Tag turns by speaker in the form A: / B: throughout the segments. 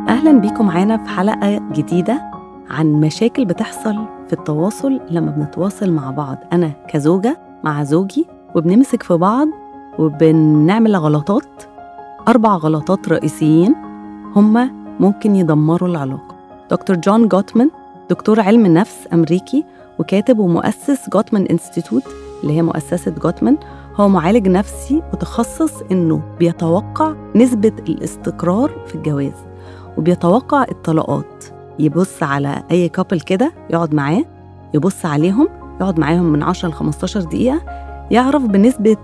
A: أهلا بيكم معانا في حلقة جديدة عن مشاكل بتحصل في التواصل لما بنتواصل مع بعض أنا كزوجة مع زوجي وبنمسك في بعض وبنعمل غلطات أربع غلطات رئيسيين هما ممكن يدمروا العلاقة دكتور جون جوتمان دكتور علم نفس أمريكي وكاتب ومؤسس جوتمان انستيتوت اللي هي مؤسسة جوتمان هو معالج نفسي متخصص إنه بيتوقع نسبة الاستقرار في الجواز وبيتوقع الطلاقات يبص على أي كابل كده يقعد معاه يبص عليهم يقعد معاهم من 10 ل 15 دقيقة يعرف بنسبة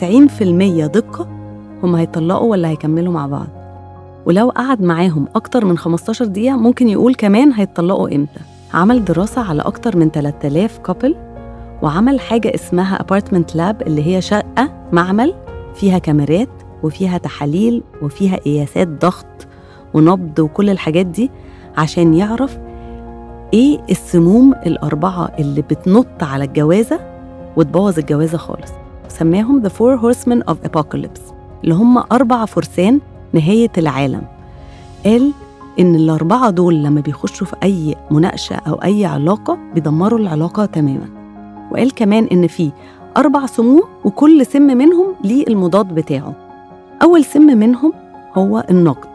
A: 90% دقة هم هيطلقوا ولا هيكملوا مع بعض ولو قعد معاهم أكتر من 15 دقيقة ممكن يقول كمان هيطلقوا إمتى عمل دراسة على أكتر من 3000 كابل وعمل حاجة اسمها ابارتمنت لاب اللي هي شقة معمل فيها كاميرات وفيها تحاليل وفيها قياسات ضغط ونبض وكل الحاجات دي عشان يعرف ايه السموم الأربعة اللي بتنط على الجوازة وتبوظ الجوازة خالص سماهم The Four Horsemen of Apocalypse اللي هم أربع فرسان نهاية العالم قال إن الأربعة دول لما بيخشوا في أي مناقشة أو أي علاقة بيدمروا العلاقة تماما وقال كمان إن في أربع سموم وكل سم منهم ليه المضاد بتاعه أول سم منهم هو النقد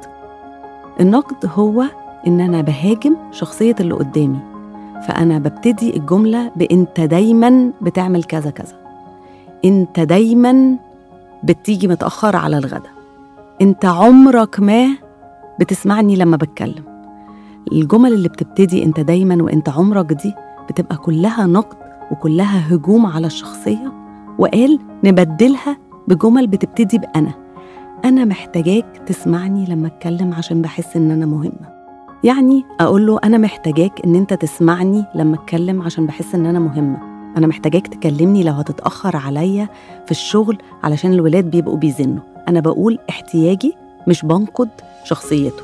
A: النقد هو إن أنا بهاجم شخصية اللي قدامي فأنا ببتدي الجملة بأنت دايما بتعمل كذا كذا أنت دايما بتيجي متأخر على الغدا أنت عمرك ما بتسمعني لما بتكلم الجمل اللي بتبتدي أنت دايما وأنت عمرك دي بتبقى كلها نقد وكلها هجوم على الشخصية وقال نبدلها بجمل بتبتدي بأنا أنا محتاجاك تسمعني لما أتكلم عشان بحس إن أنا مهمة يعني أقول له أنا محتاجاك إن أنت تسمعني لما أتكلم عشان بحس إن أنا مهمة أنا محتاجاك تكلمني لو هتتأخر عليا في الشغل علشان الولاد بيبقوا بيزنوا أنا بقول احتياجي مش بنقد شخصيته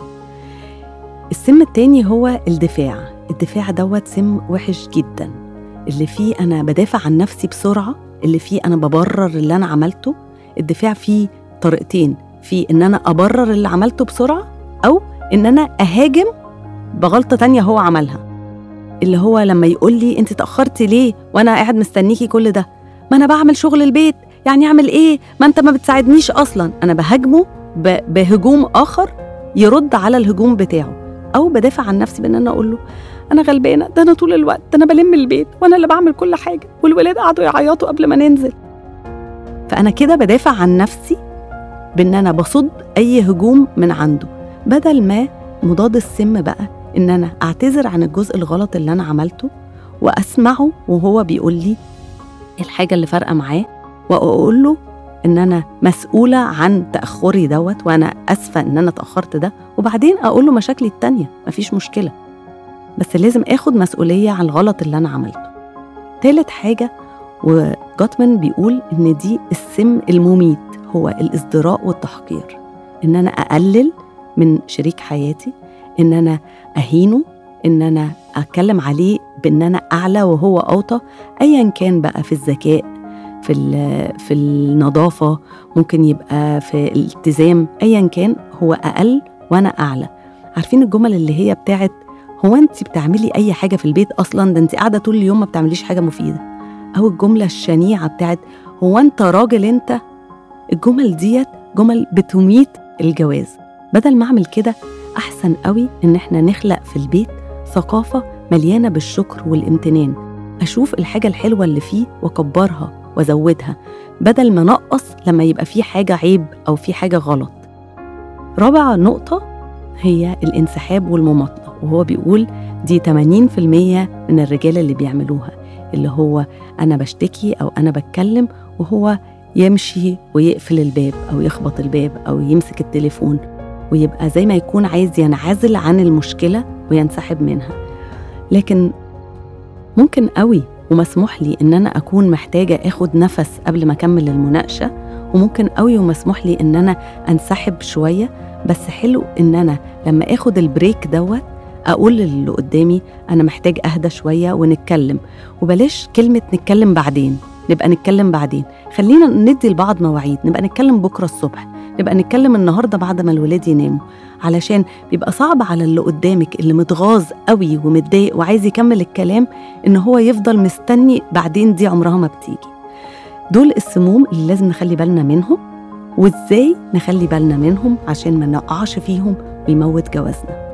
A: السم التاني هو الدفاع الدفاع دوت سم وحش جدا اللي فيه أنا بدافع عن نفسي بسرعة اللي فيه أنا ببرر اللي أنا عملته الدفاع فيه طريقتين في إن أنا أبرر اللي عملته بسرعة أو إن أنا أهاجم بغلطة تانية هو عملها اللي هو لما يقول لي أنت تأخرتي ليه وأنا قاعد مستنيكي كل ده ما أنا بعمل شغل البيت يعني أعمل إيه ما أنت ما بتساعدنيش أصلا أنا بهاجمه بهجوم آخر يرد على الهجوم بتاعه أو بدافع عن نفسي بإن أنا أقول له أنا غلبانة ده أنا طول الوقت ده أنا بلم البيت وأنا اللي بعمل كل حاجة والولاد قعدوا يعيطوا قبل ما ننزل فأنا كده بدافع عن نفسي بإن أنا بصد أي هجوم من عنده بدل ما مضاد السم بقى إن أنا أعتذر عن الجزء الغلط اللي أنا عملته وأسمعه وهو بيقول لي الحاجة اللي فارقة معاه وأقول له إن أنا مسؤولة عن تأخري دوت وأنا أسفة إن أنا تأخرت ده وبعدين أقول له مشاكلي التانية مفيش مشكلة بس لازم آخد مسؤولية عن الغلط اللي أنا عملته تالت حاجة وجاتمان بيقول إن دي السم المميت هو الازدراء والتحقير إن أنا أقلل من شريك حياتي إن أنا أهينه إن أنا أتكلم عليه بإن أنا أعلى وهو أوطى أيا كان بقى في الذكاء في في النظافة ممكن يبقى في الالتزام أيا كان هو أقل وأنا أعلى عارفين الجمل اللي هي بتاعت هو أنت بتعملي أي حاجة في البيت أصلا ده أنت قاعدة طول اليوم ما بتعمليش حاجة مفيدة أو الجملة الشنيعة بتاعت هو أنت راجل أنت الجمل ديت جمل بتميت الجواز بدل ما أعمل كده أحسن قوي إن إحنا نخلق في البيت ثقافة مليانة بالشكر والامتنان أشوف الحاجة الحلوة اللي فيه وأكبرها وأزودها بدل ما نقص لما يبقى فيه حاجة عيب أو فيه حاجة غلط رابع نقطة هي الانسحاب والمماطلة وهو بيقول دي 80% من الرجال اللي بيعملوها اللي هو أنا بشتكي أو أنا بتكلم وهو يمشي ويقفل الباب أو يخبط الباب أو يمسك التليفون ويبقى زي ما يكون عايز ينعزل عن المشكلة وينسحب منها لكن ممكن قوي ومسموح لي إن أنا أكون محتاجة آخد نفس قبل ما أكمل المناقشة وممكن قوي ومسموح لي إن أنا أنسحب شوية بس حلو إن أنا لما آخد البريك دوت أقول للي قدامي أنا محتاج أهدى شوية ونتكلم وبلاش كلمة نتكلم بعدين نبقى نتكلم بعدين خلينا ندي لبعض مواعيد نبقى نتكلم بكرة الصبح نبقى نتكلم النهارده بعد ما الولاد يناموا علشان بيبقى صعب على اللي قدامك اللي متغاظ قوي ومتضايق وعايز يكمل الكلام ان هو يفضل مستني بعدين دي عمرها ما بتيجي دول السموم اللي لازم نخلي بالنا منهم وازاي نخلي بالنا منهم عشان ما نقعش فيهم ويموت جوازنا